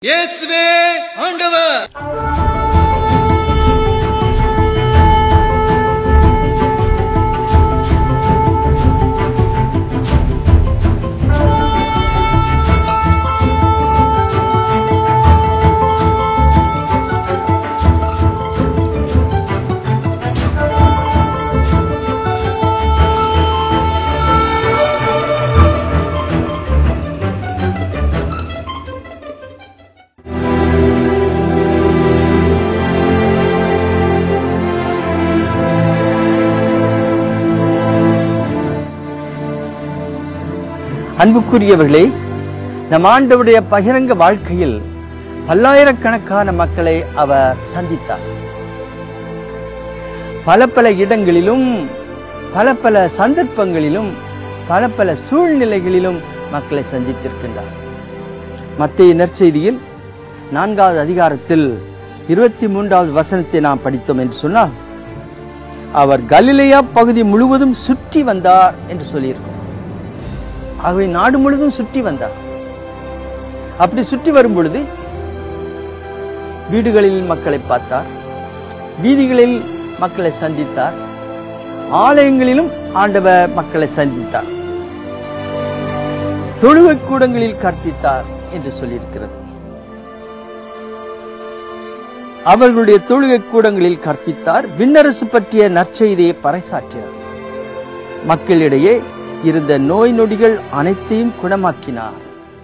இயேசுவே ஆண்டவர் அன்புக்குரியவர்களே நம் ஆண்டவருடைய பகிரங்க வாழ்க்கையில் பல்லாயிரக்கணக்கான மக்களை அவர் சந்தித்தார் பல பல இடங்களிலும் பல பல சந்தர்ப்பங்களிலும் பல பல சூழ்நிலைகளிலும் மக்களை சந்தித்திருக்கின்றார் மத்திய நற்செய்தியில் நான்காவது அதிகாரத்தில் இருபத்தி மூன்றாவது வசனத்தை நாம் படித்தோம் என்று சொன்னால் அவர் கலிலேயா பகுதி முழுவதும் சுற்றி வந்தார் என்று சொல்லியிருக்கோம் ஆகவே நாடு முழுவதும் சுற்றி வந்தார் அப்படி சுற்றி வரும் பொழுது வீடுகளில் மக்களை பார்த்தார் வீதிகளில் மக்களை சந்தித்தார் ஆலயங்களிலும் ஆண்டவர் மக்களை சந்தித்தார் தொழுகை கூடங்களில் கற்பித்தார் என்று சொல்லியிருக்கிறது அவர்களுடைய தொழுகை கூடங்களில் கற்பித்தார் விண்ணரசு பற்றிய நற்செய்தியை பறைசாற்றினார் மக்களிடையே இருந்த நோய் நொடிகள் அனைத்தையும் குணமாக்கினார்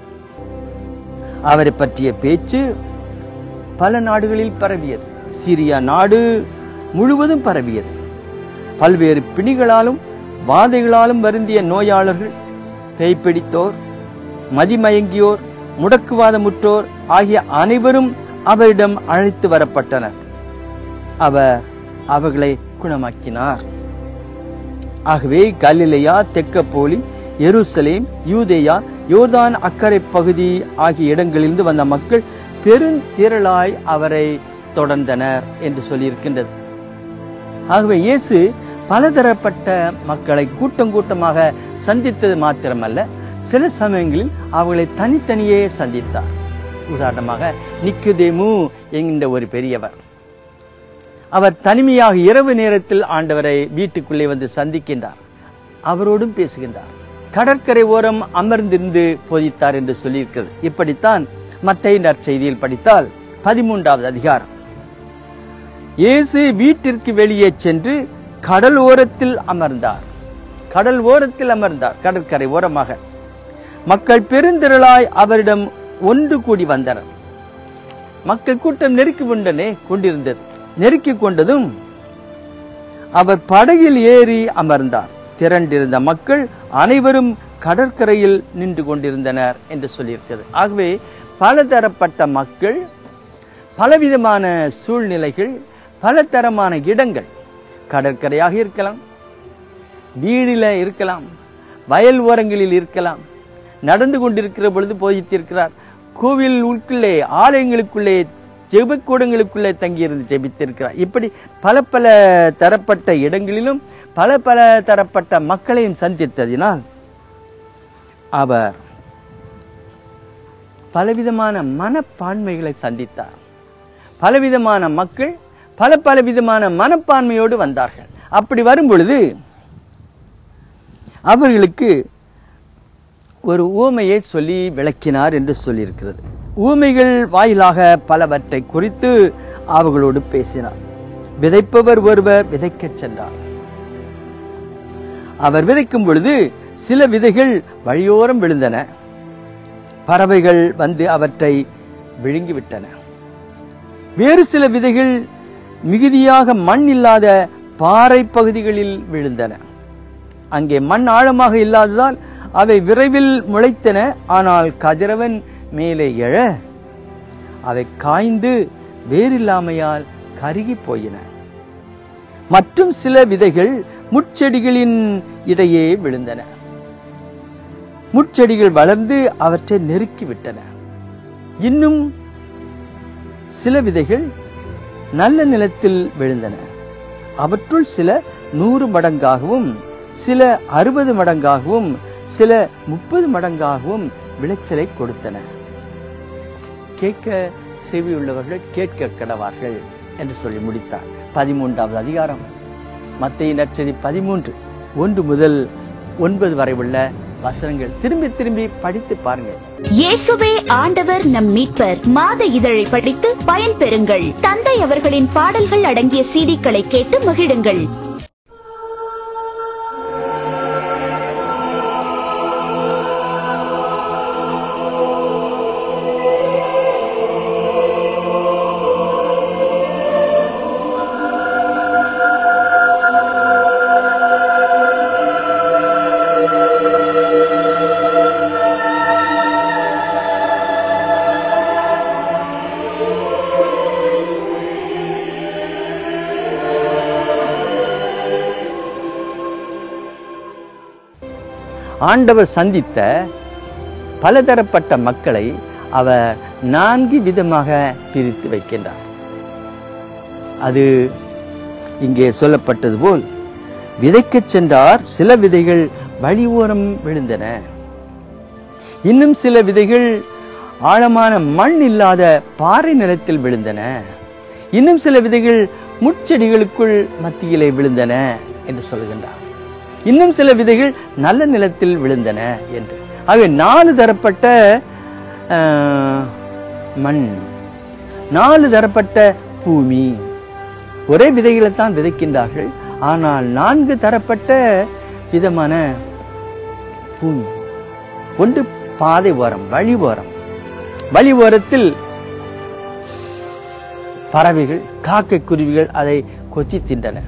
அவரை பற்றிய பேச்சு பல நாடுகளில் பரவியது சிரியா நாடு முழுவதும் பரவியது பல்வேறு பிணிகளாலும் வாதைகளாலும் வருந்திய நோயாளர்கள் பேய்பிடித்தோர் மதிமயங்கியோர் முடக்குவாதமுற்றோர் ஆகிய அனைவரும் அவரிடம் அழைத்து வரப்பட்டனர் அவர் அவர்களை குணமாக்கினார் ஆகவே கலிலேயா தெக்கப்போலி எருசலேம் யூதேயா யோர்தான் அக்கறை பகுதி ஆகிய இடங்களிலிருந்து வந்த மக்கள் பெருந்திரளாய் அவரை தொடர்ந்தனர் என்று சொல்லியிருக்கின்றது ஆகவே இயேசு பலதரப்பட்ட மக்களை கூட்டம் கூட்டமாக சந்தித்தது மாத்திரமல்ல சில சமயங்களில் அவர்களை தனித்தனியே சந்தித்தார் உதாரணமாக நிக்குதேமு என்கின்ற ஒரு பெரியவர் அவர் தனிமையாக இரவு நேரத்தில் ஆண்டவரை வீட்டுக்குள்ளே வந்து சந்திக்கின்றார் அவரோடும் பேசுகின்றார் கடற்கரை ஓரம் அமர்ந்திருந்து போதித்தார் என்று சொல்லியிருக்கிறது இப்படித்தான் மத்திய நற்செய்தியில் படித்தால் பதிமூன்றாவது அதிகாரம் இயேசு வீட்டிற்கு வெளியே சென்று கடல் ஓரத்தில் அமர்ந்தார் கடல் ஓரத்தில் அமர்ந்தார் கடற்கரை ஓரமாக மக்கள் பெருந்திரளாய் அவரிடம் ஒன்று கூடி வந்தனர் மக்கள் கூட்டம் நெருக்கி கொண்டனே கொண்டிருந்தது நெருக்கி கொண்டதும் அவர் படகில் ஏறி அமர்ந்தார் திரண்டிருந்த மக்கள் அனைவரும் கடற்கரையில் நின்று கொண்டிருந்தனர் என்று சொல்லியிருக்கிறது ஆகவே பலதரப்பட்ட மக்கள் பலவிதமான சூழ்நிலைகள் பலதரமான இடங்கள் கடற்கரையாக இருக்கலாம் வீடில இருக்கலாம் வயல் ஓரங்களில் இருக்கலாம் நடந்து கொண்டிருக்கிற பொழுது போதித்திருக்கிறார் கோவில் உட்குள்ளே ஆலயங்களுக்குள்ளே ஜெபக்கூடங்களுக்குள்ளே தங்கியிருந்து ஜெபித்திருக்கிறார் இப்படி பல பல தரப்பட்ட இடங்களிலும் பல பல தரப்பட்ட மக்களையும் சந்தித்ததினால் அவர் பலவிதமான மனப்பான்மைகளை சந்தித்தார் பலவிதமான மக்கள் பல பல விதமான மனப்பான்மையோடு வந்தார்கள் அப்படி வரும் பொழுது அவர்களுக்கு ஒரு ஊமையை சொல்லி விளக்கினார் என்று சொல்லியிருக்கிறது ஊமைகள் வாயிலாக பலவற்றை குறித்து அவர்களோடு பேசினார் விதைப்பவர் ஒருவர் விதைக்கச் சென்றார் அவர் விதைக்கும் பொழுது சில விதைகள் வழியோரம் விழுந்தன பறவைகள் வந்து அவற்றை விழுங்கிவிட்டன வேறு சில விதைகள் மிகுதியாக மண் இல்லாத பாறை பகுதிகளில் விழுந்தன அங்கே மண் ஆழமாக இல்லாததால் அவை விரைவில் முளைத்தன ஆனால் கதிரவன் மேலே எழ அவை காய்ந்து வேறில்லாமையால் கருகி போயின மற்றும் சில விதைகள் முட்செடிகளின் இடையே விழுந்தன முட்செடிகள் வளர்ந்து அவற்றை நெருக்கிவிட்டன இன்னும் சில விதைகள் நல்ல நிலத்தில் விழுந்தன அவற்றுள் சில நூறு மடங்காகவும் சில அறுபது மடங்காகவும் சில முப்பது மடங்காகவும் விளைச்சலை கொடுத்தன கேட்க செவியுள்ளவர்கள் கேட்க கடவார்கள் என்று சொல்லி முடித்தார் பதிமூன்றாவது அதிகாரம் மத்திய நற்செய்தி பதிமூன்று ஒன்று முதல் ஒன்பது வரை உள்ள வசனங்கள் திரும்பி திரும்பி படித்து பாருங்கள் இயேசுவே ஆண்டவர் நம் மீட்பர் மாத இதழை படித்து பயன்பெறுங்கள் தந்தை அவர்களின் பாடல்கள் அடங்கிய சீடிக்களை கேட்டு மகிழுங்கள் ஆண்டவர் சந்தித்த பலதரப்பட்ட மக்களை அவர் நான்கு விதமாக பிரித்து வைக்கின்றார் அது இங்கே சொல்லப்பட்டது போல் விதைக்கச் சென்றார் சில விதைகள் வழி ஓரம் விழுந்தன இன்னும் சில விதைகள் ஆழமான மண் இல்லாத பாறை நிலத்தில் விழுந்தன இன்னும் சில விதைகள் முட்செடிகளுக்குள் மத்தியிலே விழுந்தன என்று சொல்கின்றார் இன்னும் சில விதைகள் நல்ல நிலத்தில் விழுந்தன என்று ஆகவே நாலு தரப்பட்ட ஆஹ், மண் நாலு தரப்பட்ட பூமி ஒரே விதைகளை தான் விதைக்கின்றார்கள் ஆனால் நான்கு தரப்பட்ட விதமான பூமி ஒன்று பாதை ஓரம் வழி ஓரம் வழி ஓரத்தில் பறவைகள் காக்கை குருவிகள் அதை கொத்தி தின்றன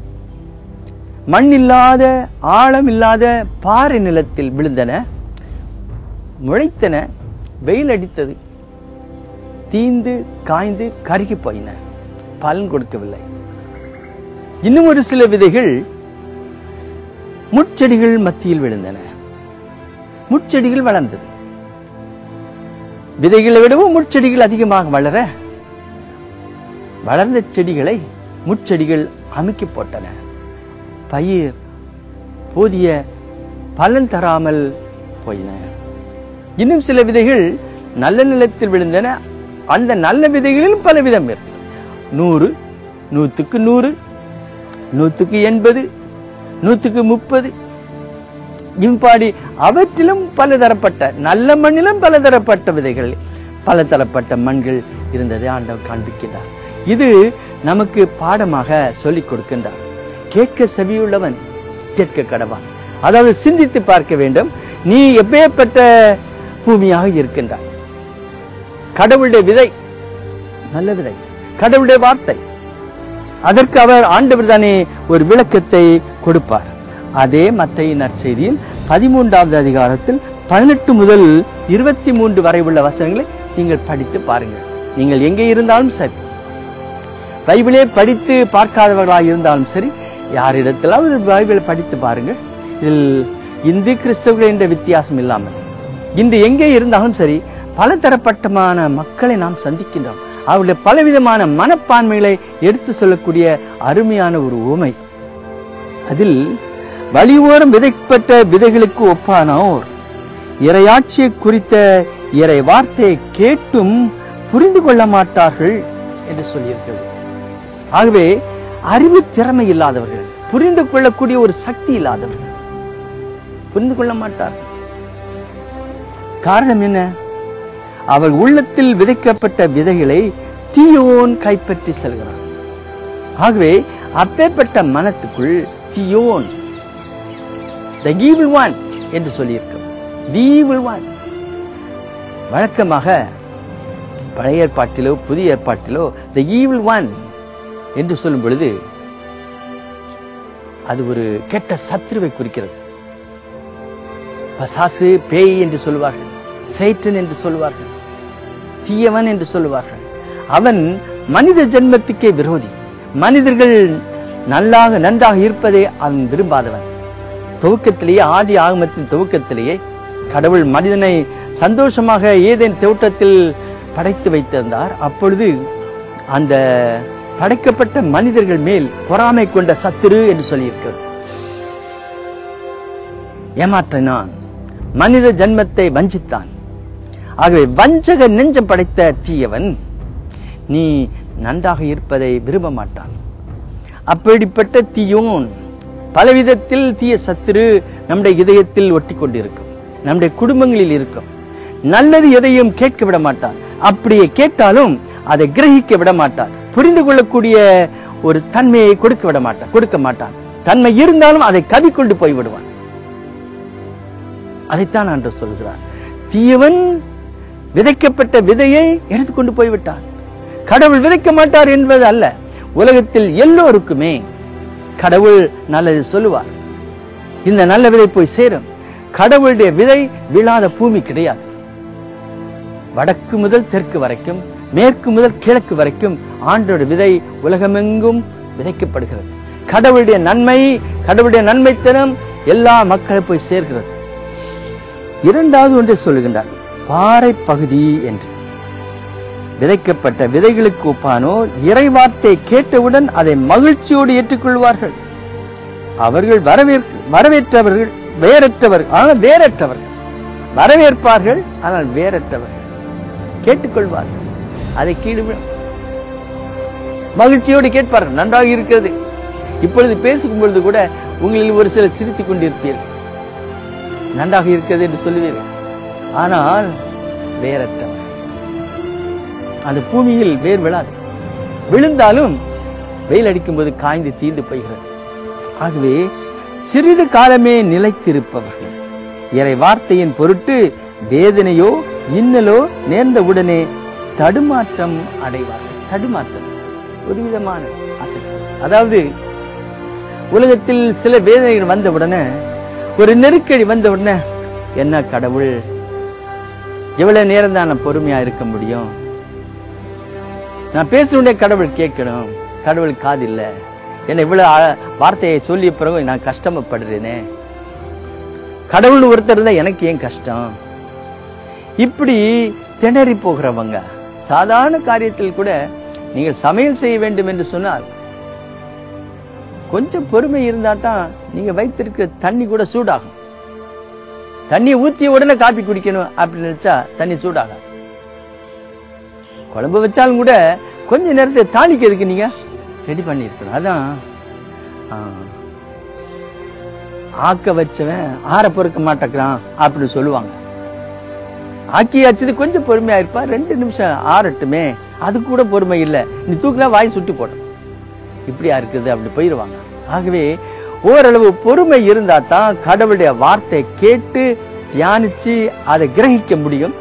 மண் இல்லாத ஆழம் இல்லாத பாறை நிலத்தில் விழுந்தன முளைத்தன வெயில் அடித்தது தீந்து காய்ந்து கருகி போயின பலன் கொடுக்கவில்லை இன்னும் ஒரு சில விதைகள் முட்செடிகள் மத்தியில் விழுந்தன முட்செடிகள் வளர்ந்தது விதைகளை விடவும் முட்செடிகள் அதிகமாக வளர வளர்ந்த செடிகளை முட்செடிகள் அமுக்கி போட்டன பயிர் போதிய பலன் தராமல் போயின இன்னும் சில விதைகள் நல்ல நிலத்தில் விழுந்தன அந்த நல்ல விதைகளிலும் பல விதம் இருக்கு நூறு நூத்துக்கு நூறு நூத்துக்கு எண்பது நூத்துக்கு முப்பது இம்பாடி அவற்றிலும் பலதரப்பட்ட நல்ல மண்ணிலும் பலதரப்பட்ட விதைகள் பலதரப்பட்ட மண்கள் இருந்ததை ஆண்டவர் காண்பிக்கின்றார் இது நமக்கு பாடமாக சொல்லிக் கொடுக்கின்றார் கேட்க செவியுள்ளவன் கேட்க கடவான் அதாவது சிந்தித்து பார்க்க வேண்டும் நீ எப்பேற்பட்ட பூமியாக இருக்கின்றாய் கடவுளுடைய விதை நல்ல விதை கடவுளுடைய வார்த்தை அதற்கு அவர் ஆண்டவர் தானே ஒரு விளக்கத்தை கொடுப்பார் அதே மத்திய நற்செய்தியில் பதிமூன்றாவது அதிகாரத்தில் பதினெட்டு முதல் இருபத்தி மூன்று வரை உள்ள வசனங்களை நீங்கள் படித்து பாருங்கள் நீங்கள் எங்கே இருந்தாலும் சரி பைபிளே படித்து பார்க்காதவர்களாக இருந்தாலும் சரி யாரிடத்திலாவது பைபிளை படித்து பாருங்கள் இதில் இந்து கிறிஸ்தவர்கள் என்ற வித்தியாசம் இல்லாமல் இன்று எங்கே இருந்தாலும் சரி பலதரப்பட்டமான மக்களை நாம் சந்திக்கின்றோம் அவருடைய பலவிதமான மனப்பான்மைகளை எடுத்து சொல்லக்கூடிய அருமையான ஒரு உமை அதில் வழிவோரம் விதைப்பட்ட விதைகளுக்கு ஒப்பானோர் இறையாட்சியை குறித்த இறை வார்த்தையை கேட்டும் புரிந்து கொள்ள மாட்டார்கள் என்று சொல்லியிருக்கிறது ஆகவே அறிவு திறமை இல்லாதவர்கள் புரிந்து கொள்ளக்கூடிய ஒரு சக்தி இல்லாதவர்கள் புரிந்து கொள்ள மாட்டார்கள் காரணம் என்ன அவர் உள்ளத்தில் விதைக்கப்பட்ட விதைகளை தீயோன் கைப்பற்றி செல்கிறார் ஆகவே அப்பேற்பட்ட மனத்துக்குள் தீயோன் த evil one என்று சொல்லியிருக்கிறோம் தி evil one வழக்கமாக பழைய ஏற்பாட்டிலோ புதிய ஏற்பாட்டிலோ த evil one என்று சொல்லும் பொழுது அது ஒரு கெட்ட சத்ருவை குறிக்கிறது பசாசு பேய் என்று சொல்வார்கள் சேட்டன் என்று சொல்வார்கள் தீயவன் என்று சொல்லுவார்கள் அவன் மனித ஜென்மத்துக்கே விரோதி மனிதர்கள் நல்லாக நன்றாக இருப்பதை அவன் விரும்பாதவன் துவக்கத்திலேயே ஆதி ஆகமத்தின் துவக்கத்திலேயே கடவுள் மனிதனை சந்தோஷமாக ஏதேன் தோட்டத்தில் படைத்து வைத்திருந்தார் அப்பொழுது அந்த படைக்கப்பட்ட மனிதர்கள் மேல் பொறாமை கொண்ட சத்துரு என்று சொல்லியிருக்கிறது ஏமாற்றினான் மனித ஜன்மத்தை வஞ்சித்தான் ஆகவே வஞ்சக நெஞ்சம் படைத்த தீயவன் நீ நன்றாக இருப்பதை விரும்ப மாட்டான் அப்படிப்பட்ட தீயோன் பலவிதத்தில் தீய சத்துரு நம்முடைய இதயத்தில் ஒட்டி கொண்டிருக்கும் நம்முடைய குடும்பங்களில் இருக்கும் நல்லது எதையும் கேட்க விட மாட்டான் அப்படியே கேட்டாலும் அதை கிரகிக்க விட மாட்டான் புரிந்து கொள்ளக்கூடிய ஒரு தன்மையை கொடுக்க விட மாட்டான் கொடுக்க மாட்டான் தன்மை இருந்தாலும் அதை கவி கொண்டு போய் விடுவான் அதைத்தான் ஆண்டு சொல்கிறார் தீயவன் விதைக்கப்பட்ட விதையை எடுத்துக்கொண்டு போய்விட்டான் கடவுள் விதைக்க மாட்டார் என்பது அல்ல உலகத்தில் எல்லோருக்குமே கடவுள் நல்லது சொல்லுவார் இந்த நல்ல விதை போய் சேரும் கடவுளுடைய விதை விழாத பூமி கிடையாது வடக்கு முதல் தெற்கு வரைக்கும் மேற்கு முதல் கிழக்கு வரைக்கும் ஆண்டோட விதை உலகமெங்கும் விதைக்கப்படுகிறது கடவுளுடைய நன்மை கடவுளுடைய நன்மைத்தனம் எல்லா மக்களை போய் சேர்கிறது இரண்டாவது ஒன்றை சொல்லுகின்றார் பாறை பகுதி என்று விதைக்கப்பட்ட விதைகளுக்கு ஒப்பானோர் இறைவார்த்தை கேட்டவுடன் அதை மகிழ்ச்சியோடு ஏற்றுக்கொள்வார்கள் அவர்கள் வரவேற் வரவேற்றவர்கள் வேறற்றவர்கள் ஆனால் வேறற்றவர்கள் வரவேற்பார்கள் ஆனால் வேறற்றவர்கள் கேட்டுக்கொள்வார்கள் அதை கீழே விழும். மகிழ்ச்சியோடு கேட்பார்கள் நன்றாக இருக்கிறது இப்பொழுது பேசும் பொழுது கூட உங்களில் ஒரு சிலர் சிரித்துக் கொண்டிருப்பீர்கள் நன்றாக இருக்கிறது என்று சொல்லுவீர்கள் ஆனால் வேறற்றவர் அந்த பூமியில் வேர் விழாது விழுந்தாலும் வெயில் அடிக்கும்போது காய்ந்து தீர்ந்து போகிறது ஆகவே சிறிது காலமே நிலைத்திருப்பவர்கள் இறை வார்த்தையின் பொருட்டு வேதனையோ இன்னலோ நேர்ந்தவுடனே தடுமாற்றம் அடைவார்கள் தடுமாற்றம் ஒரு விதமான அசைவு அதாவது உலகத்தில் சில வேதனைகள் வந்தவுடனே ஒரு நெருக்கடி வந்தவுடனே என்ன கடவுள் எவ்வளவு நேரம் தான் நான் பொறுமையா இருக்க முடியும் நான் பேசுறேன் கடவுள் கேட்கணும் கடவுள் காது இல்ல என்ன இவ்வளவு ஆ- வார்த்தையை சொல்லிய பிறகு நான் கஷ்டமப்படுறேனே கடவுள் ஒருத்தர் இருந்தா எனக்கு ஏன் கஷ்டம் இப்படி திணறி போகிறவங்க சாதாரண காரியத்தில் கூட நீங்கள் சமையல் செய்ய வேண்டும் என்று சொன்னால் கொஞ்சம் பொறுமை இருந்தா தான் நீங்க வைத்திருக்கிற தண்ணி கூட சூடாகும் தண்ணியை ஊத்திய உடனே காப்பி குடிக்கணும் அப்படின்னு நினைச்சா தண்ணி சூடாகும் குழம்பு வச்சாலும் கூட கொஞ்ச நேரத்தை தாளிக்கிறதுக்கு நீங்க ரெடி பண்ணி இருக்கணும் அதான் ஆ, ஆக்க வச்சவன் ஆற பொறுக்க மாட்டேங்கிறான் அப்படின்னு சொல்லுவாங்க ஆக்கி வச்சது கொஞ்சம் பொறுமையா இருப்பா ரெண்டு நிமிஷம் ஆறட்டுமே அது கூட பொறுமை இல்லை நீ தூக்கினா வாய் சுட்டு போடும் இப்படியா இருக்குது அப்படி போயிருவாங்க ஆகவே ஓரளவு பொறுமை இருந்தா தான் கடவுளுடைய வார்த்தை கேட்டு தியானிச்சு அதை கிரகிக்க முடியும்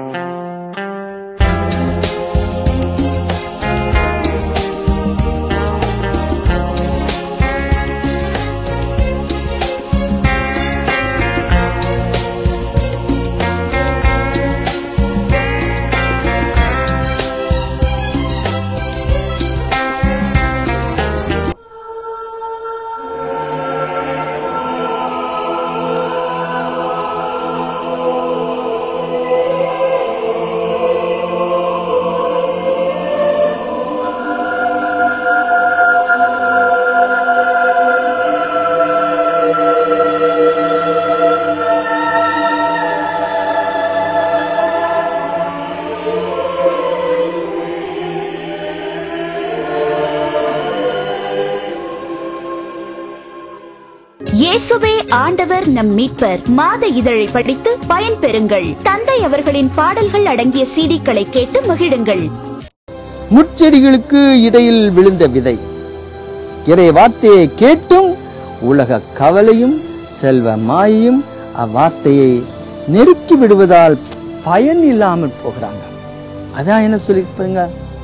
இயேசுவே ஆண்டவர் நம் மீட்பர் மாத இதழை படித்து பயன்பெறுங்கள் தந்தை அவர்களின் பாடல்கள் அடங்கிய சீடிக்களை கேட்டு மகிழுங்கள் முட்செடிகளுக்கு இடையில் விழுந்த விதை இறை வார்த்தையை கேட்டும் உலக கவலையும் செல்வ மாயையும் அவ்வார்த்தையை நெருக்கி விடுவதால் பயன் இல்லாமல் போகிறாங்க அதான் என்ன சொல்லிருப்பாங்க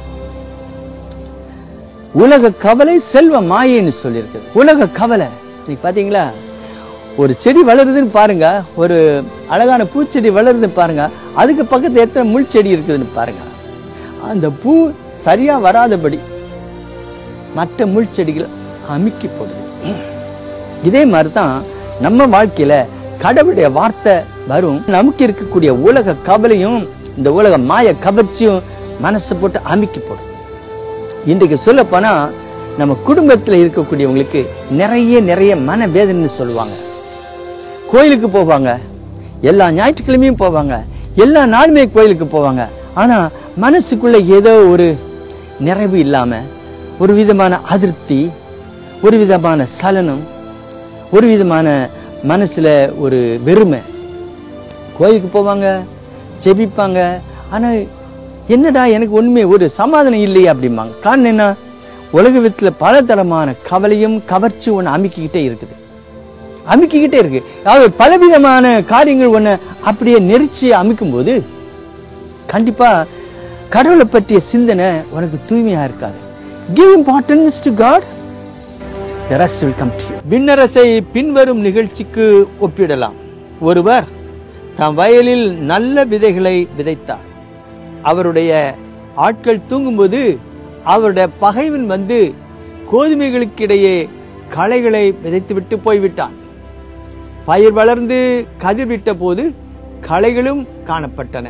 உலக கவலை செல்வ மாயைன்னு சொல்லியிருக்கு உலக கவலை நீ பாத்தீங்களா ஒரு செடி வளருதுன்னு பாருங்க ஒரு அழகான பூச்செடி வளருதுன்னு பாருங்க அதுக்கு பக்கத்துல எத்தனை முள் செடி இருக்குதுன்னு பாருங்க அந்த பூ சரியா வராதபடி மற்ற முள் செடிகள் அமுக்கி போடுது இதே மாதிரிதான் நம்ம வாழ்க்கையில கடவுளுடைய வார்த்தை வரும் நமக்கு இருக்கக்கூடிய உலக கவலையும் இந்த உலக மாய கவர்ச்சியும் மனசை போட்டு அமுக்கி போடும் இன்றைக்கு சொல்ல போனா நம்ம குடும்பத்துல இருக்கக்கூடியவங்களுக்கு நிறைய நிறைய மன வேதனைன்னு சொல்லுவாங்க கோயிலுக்கு போவாங்க எல்லா ஞாயிற்றுக்கிழமையும் போவாங்க எல்லா நாளுமே கோயிலுக்கு போவாங்க ஆனா மனசுக்குள்ள ஏதோ ஒரு நிறைவு இல்லாம ஒரு விதமான அதிருப்தி ஒரு விதமான சலனம் ஒரு விதமான மனசுல ஒரு வெறுமை கோயிலுக்கு போவாங்க ஜெபிப்பாங்க ஆனா என்னடா எனக்கு ஒண்ணுமே ஒரு சமாதானம் இல்லையே அப்படிம்பாங்க காரணம் என்ன உலகத்துல பலதரமான கவலையும் கவர்ச்சி ஒண்ணு அமுக்கிக்கிட்டே இருக்குது அமுக்கிக்கிட்டே இருக்கு அதாவது பலவிதமான காரியங்கள் ஒண்ணு அப்படியே நெரிச்சு அமைக்கும் போது கண்டிப்பா கடவுளை பற்றிய சிந்தனை உனக்கு தூய்மையா இருக்காது give importance to God the rest will come to you விண்ணரசை பின்வரும் நிகழ்ச்சிக்கு ஒப்பிடலாம் ஒருவர் தம் வயலில் நல்ல விதைகளை விதைத்தார் அவருடைய ஆட்கள் தூங்கும்போது அவருடைய பகைவன் வந்து கோதுமைகளுக்கிடையே களைகளை விதைத்துவிட்டு போய்விட்டான் பயிர் வளர்ந்து கதிர் விட்ட போது களைகளும் காணப்பட்டன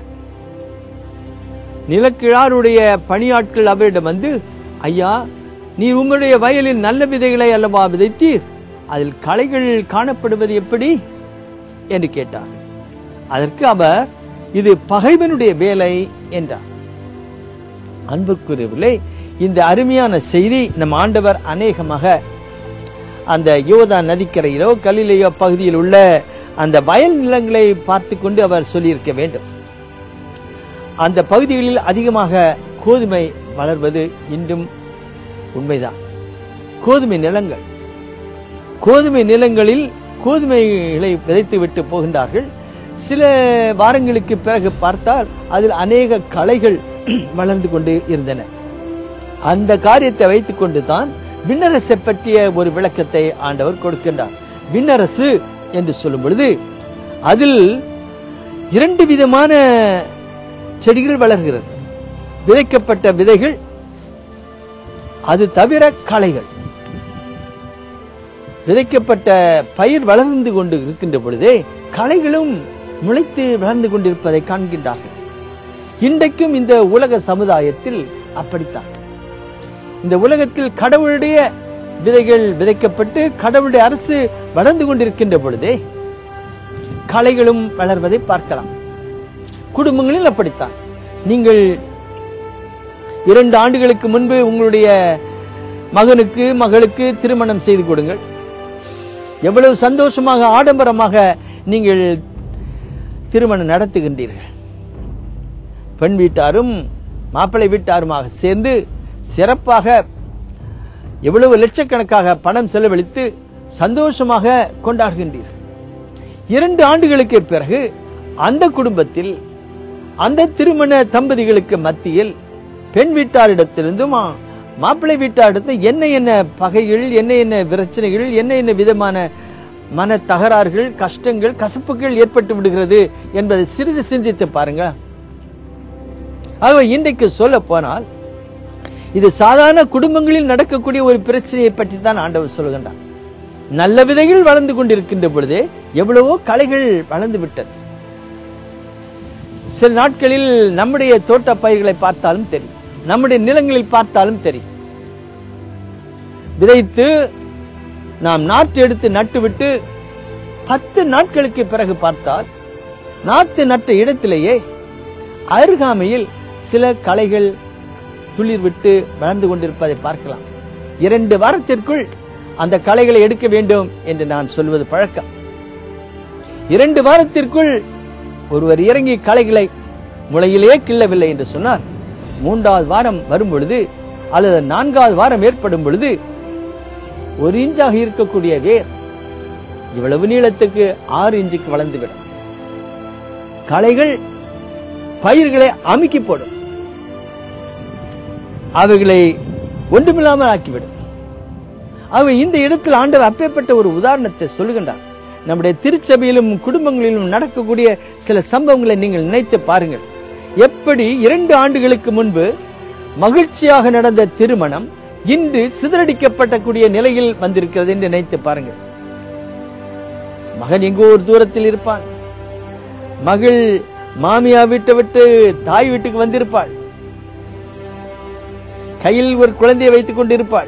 நிலக்கிழாருடைய பணியாட்கள் அவரிடம் வந்து ஐயா நீர் உம்முடைய வயலில் நல்ல விதைகளை அல்லவா விதைத்தீர் அதில் களைகள் காணப்படுவது எப்படி என்று கேட்டார் அதற்கு அவர் இது பகைவனுடைய வேலை என்றார் அன்புக்குரியவர்களே இந்த அருமையான செய்தி நம் ஆண்டவர் அநேகமாக அந்த யோதா நதிக்கரையிலோ கலிலேயோ பகுதியில் உள்ள அந்த வயல் நிலங்களை பார்த்து கொண்டு அவர் சொல்லியிருக்க வேண்டும் அந்த பகுதிகளில் அதிகமாக கோதுமை வளர்வது இன்றும் உண்மைதான் கோதுமை நிலங்கள் கோதுமை நிலங்களில் கோதுமைகளை விதைத்து விட்டு போகின்றார்கள் சில வாரங்களுக்கு பிறகு பார்த்தால் அதில் அநேக களைகள் வளர்ந்து கொண்டு இருந்தன அந்த காரியத்தை வைத்துக் கொண்டு தான் விண்ணரசை பற்றிய ஒரு விளக்கத்தை ஆண்டவர் கொடுக்கின்றார் விண்ணரசு என்று சொல்லும் பொழுது அதில் இரண்டு விதமான செடிகள் வளர்கிறது விதைக்கப்பட்ட விதைகள் அது தவிர களைகள் விதைக்கப்பட்ட பயிர் வளர்ந்து கொண்டு இருக்கின்ற பொழுதே களைகளும் முளைத்து வளர்ந்து கொண்டிருப்பதை காண்கின்றார்கள் இன்றைக்கும் இந்த உலக சமுதாயத்தில் அப்படித்தான் இந்த உலகத்தில் கடவுளுடைய விதைகள் விதைக்கப்பட்டு கடவுளுடைய அரசு வளர்ந்து கொண்டிருக்கின்ற பொழுதே களைகளும் வளர்வதை பார்க்கலாம் குடும்பங்களில் அப்படித்தான் நீங்கள் இரண்டு ஆண்டுகளுக்கு முன்பு உங்களுடைய மகனுக்கு மகளுக்கு திருமணம் செய்து கொடுங்கள் எவ்வளவு சந்தோஷமாக ஆடம்பரமாக நீங்கள் திருமணம் நடத்துகின்றீர்கள் பெண் வீட்டாரும் மாப்பிள்ளை வீட்டாருமாக சேர்ந்து சிறப்பாக எவ்வளவு லட்சக்கணக்காக பணம் செலவழித்து சந்தோஷமாக கொண்டாடுகின்றீர்கள் இரண்டு ஆண்டுகளுக்கு பிறகு அந்த குடும்பத்தில் அந்த திருமண தம்பதிகளுக்கு மத்தியில் பெண் வீட்டாரிடத்திலிருந்தும் மா- மாப்பிள்ளை வீட்டாரிடத்து என்ன என்ன பகைகள் என்ன என்ன பிரச்சனைகள் என்ன என்ன விதமான மன தகராறுகள் கஷ்டங்கள் கசப்புகள் ஏற்பட்டு விடுகிறது என்பதை சிறிது சிந்தித்து பாருங்க ஆகவே இன்றைக்கு சொல்ல போனால் இது சாதாரண குடும்பங்களில் நடக்கக்கூடிய ஒரு பிரச்சனையை பற்றி தான் ஆண்டவர் சொல்கின்றார் நல்ல விதைகள் வளர்ந்து கொண்டிருக்கின்ற பொழுதே எவ்வளவோ களைகள் வளர்ந்து விட்டது சில நாட்களில் நம்முடைய தோட்ட பயிர்களை பார்த்தாலும் தெரியும் நம்முடைய நிலங்களில் பார்த்தாலும் தெரியும் விதைத்து நாம் நாற்று எடுத்து நட்டுவிட்டு பத்து நாட்களுக்கு பிறகு பார்த்தால் நாற்று நட்ட இடத்திலேயே அருகாமையில் சில களைகள் துளிர் விட்டு வளர்ந்து கொண்டிருப்பதை பார்க்கலாம் இரண்டு வாரத்திற்குள் அந்த களைகளை எடுக்க வேண்டும் என்று நான் சொல்வது பழக்கம் இரண்டு வாரத்திற்குள் ஒருவர் இறங்கி களைகளை முளையிலே கிள்ளவில்லை என்று சொன்னார் மூன்றாவது வாரம் வரும் பொழுது அல்லது நான்காவது வாரம் ஏற்படும் பொழுது ஒரு இன்ச்சாக இருக்கக்கூடிய வேர் இவ்வளவு நீளத்துக்கு ஆறு இன்ச்சுக்கு வளர்ந்துவிடும் களைகள் பயிர்களை அமுக்கி போடும் அவைகளை ஒன்றுமில்லாமல் ஆக்கிவிடும் ஆகவே இந்த இடத்தில் ஆண்டவர் அப்பேற்பட்ட ஒரு உதாரணத்தை சொல்லுகின்றார் நம்முடைய திருச்சபையிலும் குடும்பங்களிலும் நடக்கக்கூடிய சில சம்பவங்களை நீங்கள் நினைத்து பாருங்கள் எப்படி இரண்டு ஆண்டுகளுக்கு முன்பு மகிழ்ச்சியாக நடந்த திருமணம் இன்று சிதறடிக்கப்படக்கூடிய நிலையில் வந்திருக்கிறது என்று நினைத்து பாருங்கள் மகன் எங்கோ ஒரு தூரத்தில் இருப்பான் மகள் மாமியா வீட்டை விட்டு தாய் வீட்டுக்கு வந்திருப்பாள் கையில் ஒரு குழந்தையை வைத்துக் கொண்டிருப்பாள்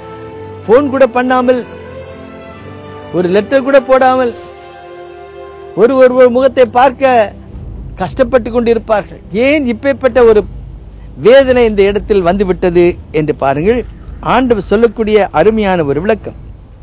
போன் கூட பண்ணாமல் ஒரு லெட்டர் கூட போடாமல் ஒரு ஒரு முகத்தை பார்க்க கஷ்டப்பட்டு கொண்டிருப்பார்கள் ஏன் இப்பேற்பட்ட ஒரு வேதனை இந்த இடத்தில் வந்துவிட்டது என்று பாருங்கள் ஆண்டவர் சொல்லக்கூடிய அருமையான ஒரு விளக்கம்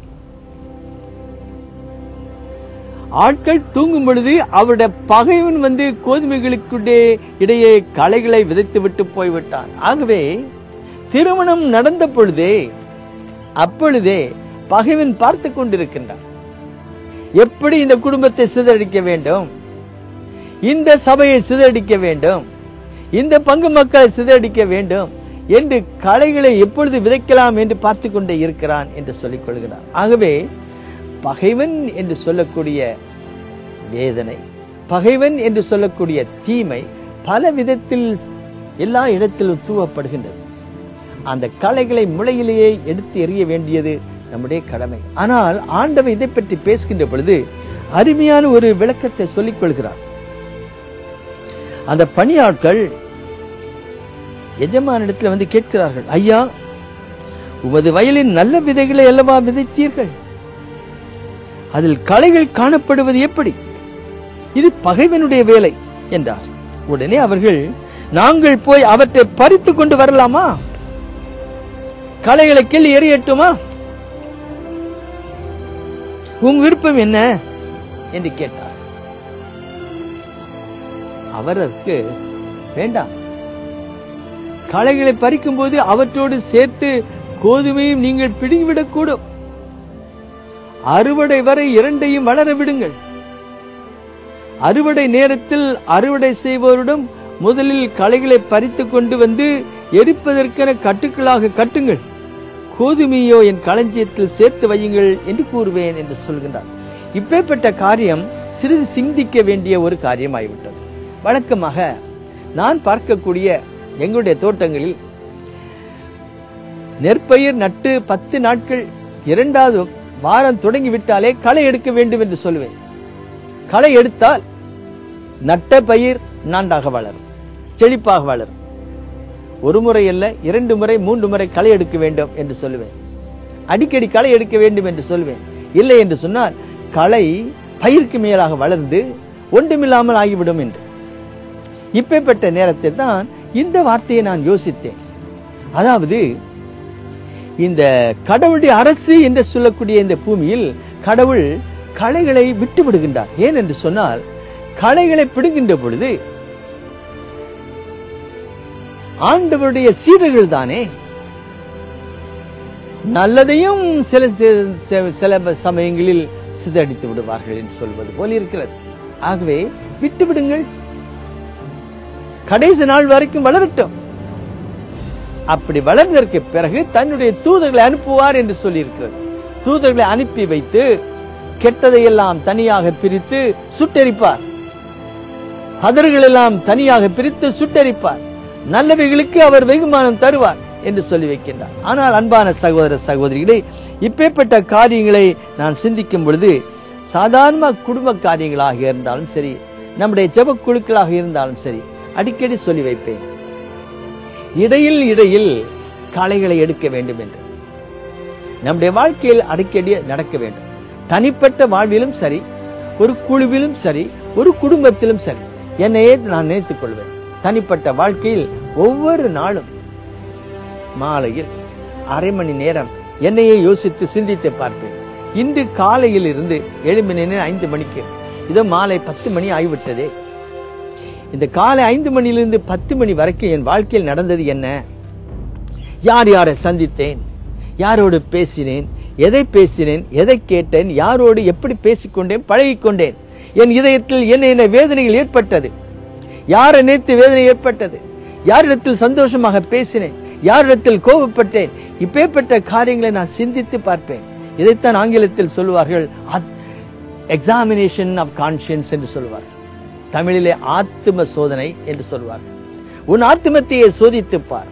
ஆட்கள் தூங்கும் பொழுது அவருடைய பகைவன் வந்து கோதுமைகளுக்குள்ளே இடையே களைகளை விதைத்து விட்டு போய்விட்டான் ஆகவே திருமணம் நடந்த பொழுதே அப்பொழுதே பகைவன் பார்த்து கொண்டிருக்கின்றான் எப்படி இந்த குடும்பத்தை சிதறடிக்க வேண்டும் இந்த சபையை சிதறடிக்க வேண்டும் இந்த பங்கு மக்களை சிதறடிக்க வேண்டும் என்று களைகளை எப்பொழுது விதைக்கலாம் என்று பார்த்து கொண்டே இருக்கிறான் என்று சொல்லிக் கொள்கிறான் ஆகவே பகைவன் என்று சொல்லக்கூடிய வேதனை பகைவன் என்று சொல்லக்கூடிய தீமை பல விதத்தில் எல்லா இடத்திலும் தூவப்படுகின்றது அந்த களைகளை முளையிலேயே எடுத்து எறிய வேண்டியது நம்முடைய கடமை ஆனால் ஆண்டவர் இதை பற்றி பேசுகின்ற பொழுது அருமையான ஒரு விளக்கத்தை சொல்லிக் கொள்கிறார் அந்த பணியாட்கள் எஜமானிடத்தில் வந்து கேட்கிறார்கள் ஐயா உமது வயலின் நல்ல விதைகளை அல்லவா விதைத்தீர்கள் அதில் களைகள் காணப்படுவது எப்படி இது பகைவனுடைய வேலை என்றார் உடனே அவர்கள் நாங்கள் போய் அவற்றை பறித்துக் கொண்டு வரலாமா களைகளை கிள்ளி எறியட்டுமா உன் விருப்பம் என்ன என்று கேட்டார் அவர் அதற்கு வேண்டாம் களைகளை பறிக்கும் போது அவற்றோடு சேர்த்து கோதுமையும் நீங்கள் பிடுங்கிவிடக்கூடும் அறுவடை வரை இரண்டையும் வளர விடுங்கள் அறுவடை நேரத்தில் அறுவடை செய்வோரிடம் முதலில் களைகளை பறித்து கொண்டு வந்து எரிப்பதற்கென கட்டுக்களாக கட்டுங்கள் கோதுமையோ என் களஞ்சியத்தில் சேர்த்து வையுங்கள் என்று கூறுவேன் என்று சொல்கின்றார் இப்பேற்பட்ட காரியம் சிறிது சிந்திக்க வேண்டிய ஒரு காரியமாகிவிட்டது வழக்கமாக நான் பார்க்கக்கூடிய எங்களுடைய தோட்டங்களில் நெற்பயிர் நட்டு பத்து நாட்கள் இரண்டாவது வாரம் தொடங்கி விட்டாலே களை எடுக்க வேண்டும் என்று சொல்லுவேன் களை எடுத்தால் நட்ட பயிர் நான்காக வளரும் செழிப்பாக வளரும் ஒரு முறை அல்ல இரண்டு முறை மூன்று முறை களை எடுக்க வேண்டும் என்று சொல்லுவேன் அடிக்கடி களை எடுக்க வேண்டும் என்று சொல்லுவேன் இல்லை என்று சொன்னால் களை பயிருக்கு மேலாக வளர்ந்து ஒன்றுமில்லாமல் ஆகிவிடும் என்று இப்பேற்பட்ட நேரத்தில் தான் இந்த வார்த்தையை நான் யோசித்தேன் அதாவது இந்த கடவுளுடைய அரசு என்று சொல்லக்கூடிய இந்த பூமியில் கடவுள் களைகளை விட்டு விடுகின்றார் ஏன் என்று சொன்னால் களைகளை பிடுகின்ற பொழுது ஆண்டவருடைய சீடர்கள் தானே நல்லதையும் சில சி- சில சமயங்களில் சிதறடித்து விடுவார்கள் என்று சொல்வது போல் இருக்கிறது ஆகவே விட்டு விடுங்கள் கடைசி நாள் வரைக்கும் வளரட்டும் அப்படி வளர்ந்ததற்கு பிறகு தன்னுடைய தூதர்களை அனுப்புவார் என்று சொல்லியிருக்கிறது தூதர்களை அனுப்பி வைத்து கெட்டதையெல்லாம் தனியாக பிரித்து சுட்டெரிப்பார் கதர்கள் எல்லாம் தனியாக பிரித்து சுட்டெரிப்பார் நல்லவைகளுக்கு அவர் வெகுமானம் தருவார் என்று சொல்லி வைக்கின்றார் ஆனால் அன்பான சகோதர சகோதரிகளே இப்பேற்பட்ட காரியங்களை நான் சிந்திக்கும் பொழுது சாதாரண குடும்ப காரியங்களாக இருந்தாலும் சரி நம்முடைய ஜெப குழுக்களாக இருந்தாலும் சரி அடிக்கடி சொல்லி வைப்பேன் இடையில் இடையில் களைகளை எடுக்க வேண்டும் என்று நம்முடைய வாழ்க்கையில் அடிக்கடி நடக்க வேண்டும் தனிப்பட்ட வாழ்விலும் சரி ஒரு குழுவிலும் சரி ஒரு குடும்பத்திலும் சரி என்னையே நான் நினைத்துக் கொள்வேன் தனிப்பட்ட வாழ்க்கையில் ஒவ்வொரு நாளும் மாலையில் அரை மணி நேரம் என்னையே யோசித்து சிந்தித்து பார்ப்பேன் இன்று காலையில் இருந்து எழும்பினேன் ஐந்து மணிக்கு இதோ மாலை பத்து மணி ஆகிவிட்டதே இந்த காலை ஐந்து மணியிலிருந்து பத்து மணி வரைக்கும் என் வாழ்க்கையில் நடந்தது என்ன யார் யாரை சந்தித்தேன் யாரோடு பேசினேன் எதை பேசினேன் எதை கேட்டேன் யாரோடு எப்படி பேசிக்கொண்டேன் பழகிக்கொண்டேன் என் இதயத்தில் என்ன என்ன வேதனைகள் ஏற்பட்டது யாரை நினைத்து வேதனை ஏற்பட்டது யாரிடத்தில் சந்தோஷமாக பேசினேன் யாரிடத்தில் கோபப்பட்டேன் இப்பேற்பட்ட காரியங்களை நான் சிந்தித்து பார்ப்பேன் இதைத்தான் ஆங்கிலத்தில் சொல்லுவார்கள் எக்ஸாமினேஷன் ஆஃப் கான்சியன்ஸ் என்று சொல்லுவார்கள் தமிழிலே ஆத்தும சோதனை என்று சொல்வார்கள் உன் ஆத்துமத்தையே சோதித்துப் பார்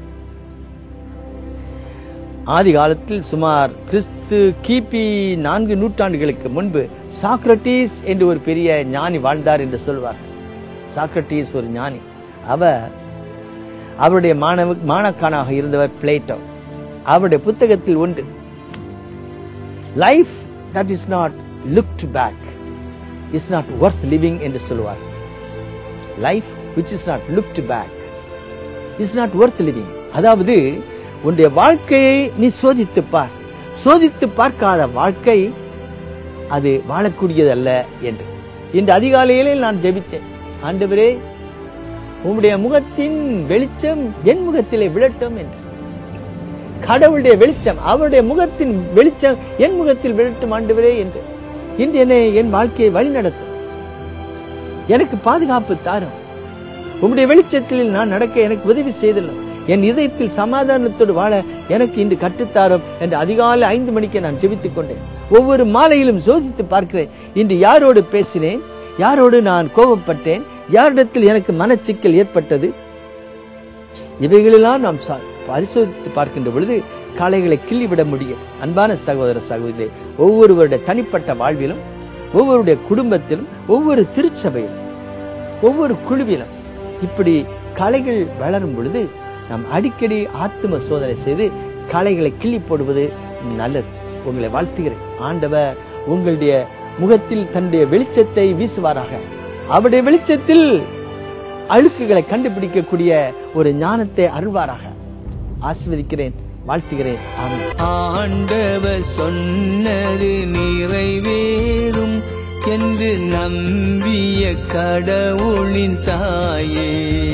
ஆதி காலத்தில் சுமார் கிறிஸ்து கிபி நான்கு நூற்றாண்டுகளுக்கு முன்பு சாக்ரட்டிஸ் என்று ஒரு பெரிய ஞானி வாழ்ந்தார் என்று சொல்வார்கள் சாக்ரட்டிஸ் ஒரு ஞானி அவர் அவருடைய மாணவ மாணக்கானாக இருந்தவர் பிளேட்டோ அவருடைய புத்தகத்தில் ஒன்று life that is not looked back is not worth living என்று சொல்லுவார் life which is not looked back is not worth living அதாவது உன்னுடைய வாழ்க்கையை நீ சோதித்து பார் சோதித்து பார்க்காத வாழ்க்கை அது வாழக்கூடியதல்ல என்று இன்று அதிகாலையிலே நான் ஜெபித்தேன் ஆண்டவரே உம்முடைய முகத்தின் வெளிச்சம் என் முகத்திலே விழட்டும் என்று கடவுளுடைய வெளிச்சம் அவருடைய முகத்தின் வெளிச்சம் என் முகத்தில் விழட்டும் ஆண்டவரே என்று இன்று என்னை என் வாழ்க்கையை வழிநடத்தும் எனக்கு பாதுகாப்பு தாரும் உம்முடைய வெளிச்சத்தில் நான் நடக்க எனக்கு உதவி செய்தலும் என் இதயத்தில் சமாதானத்தோடு வாழ எனக்கு இன்று கற்றுத்தாரும் என்று அதிகாலை ஐந்து மணிக்கு நான் ஜெபித்துக் கொண்டேன் ஒவ்வொரு மாலையிலும் சோதித்து பார்க்கிறேன் இன்று யாரோடு பேசினேன் யாரோடு நான் கோபப்பட்டேன் யாரிடத்தில் எனக்கு மனச்சிக்கல் ஏற்பட்டது இவைகளெல்லாம் நாம் சா- பரிசோதித்து பார்க்கின்ற பொழுது காளைகளை கிள்ளிவிட முடியும் அன்பான சகோதர சகோதரி ஒவ்வொருவருடைய தனிப்பட்ட வாழ்விலும் ஒவ்வொருடைய குடும்பத்திலும் ஒவ்வொரு திருச்சபையிலும் ஒவ்வொரு குழுவிலும் இப்படி கலைகள் வளரும் பொழுது நாம் அடிக்கடி ஆத்தும சோதனை செய்து கலைகளை கிள்ளி போடுவது நல்லது உங்களை வாழ்த்துகிறேன் ஆண்டவர் உங்களுடைய முகத்தில் தன்னுடைய வெளிச்சத்தை வீசுவாராக அவருடைய வெளிச்சத்தில் அழுக்குகளை கண்டுபிடிக்கக்கூடிய ஒரு ஞானத்தை அருள்வாராக ஆசிர்வதிக்கிறேன் வாழ்த்துகிறேன் ஆமென் ஆண்டவர் சொன்னது நிறைவேறும் என்று நம்பிய கடவுளின் தாயே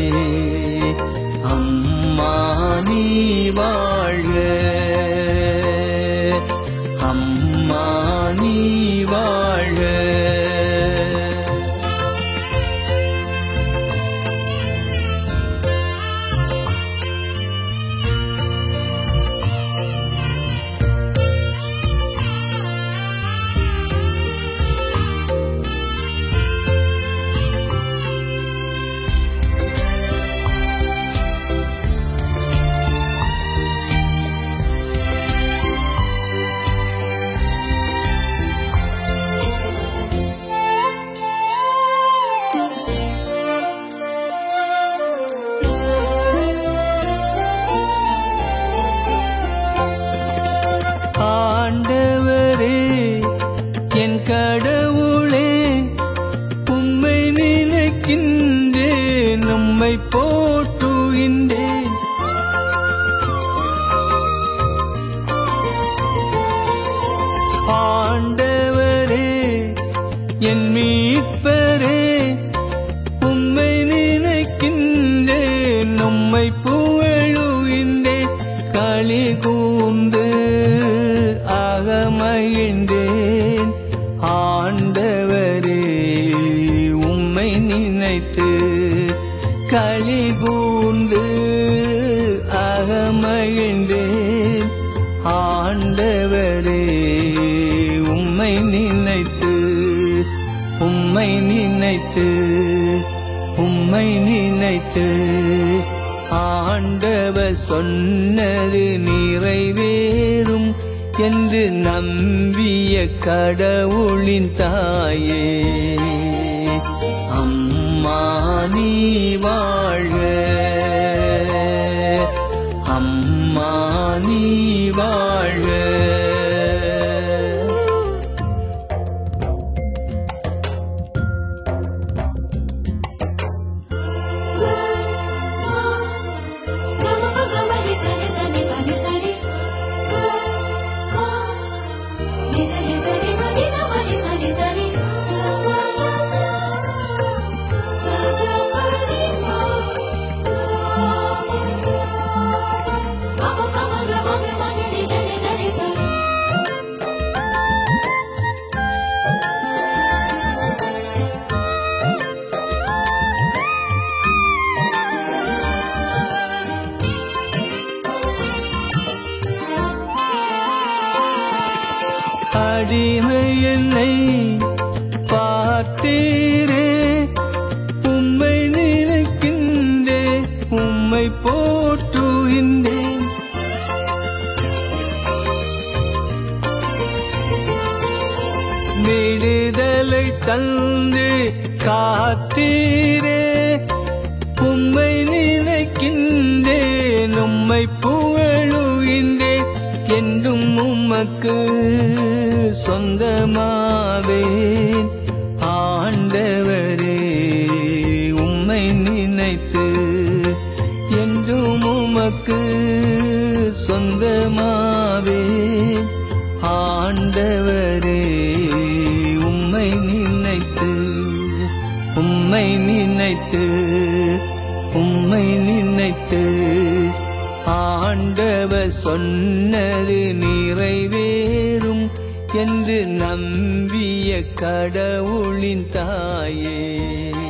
அம்மா நீ வாழ்க அம்மா நீ வாழ்க ஆண்டவரே என் கடவுளே உம்மை நினைக்கின்றேன் உம்மை போற்றுகின்றேன் ஆண்டவரே என் மீட்பரே உம்மை நினைக்கின்றேன் உம்மை புகழுகின்றேன் களி கூந்து அகமகிழ்ந்தேன் ஆண்டவரே உம்மை நினைத்து களி கூந்து அகமகிழ்ந்தேன் ஆண்டவரே உம்மை நினைத்து உம்மை நினைத்து உம்மை நினைத்து ஆண்டவர் சொன்னது நிறைவேறும் என்று நம்பிய கடவுளின் தாயே அம்மா நீ வாழ்க அம்மா நீ வாழ்க அடிமை என்னை பார்த்தீரே உம்மை நினைக்கின்றே உம்மை போற்றுகின்றேன் விடுதலை தந்து காத்தீரே உம்மை நினைக்கின்றேன் உம்மை புகழுகின்றேன் என்றும் உமக்கு சொந்தமாவேன் ஆண்டவரே உம்மை நினைத்து உம்மை நினைத்து உம்மை நினைத்து ஆண்டவர் சொன்னது நிறைவேறும் என்று நம்பிய கடவுளின் தாயே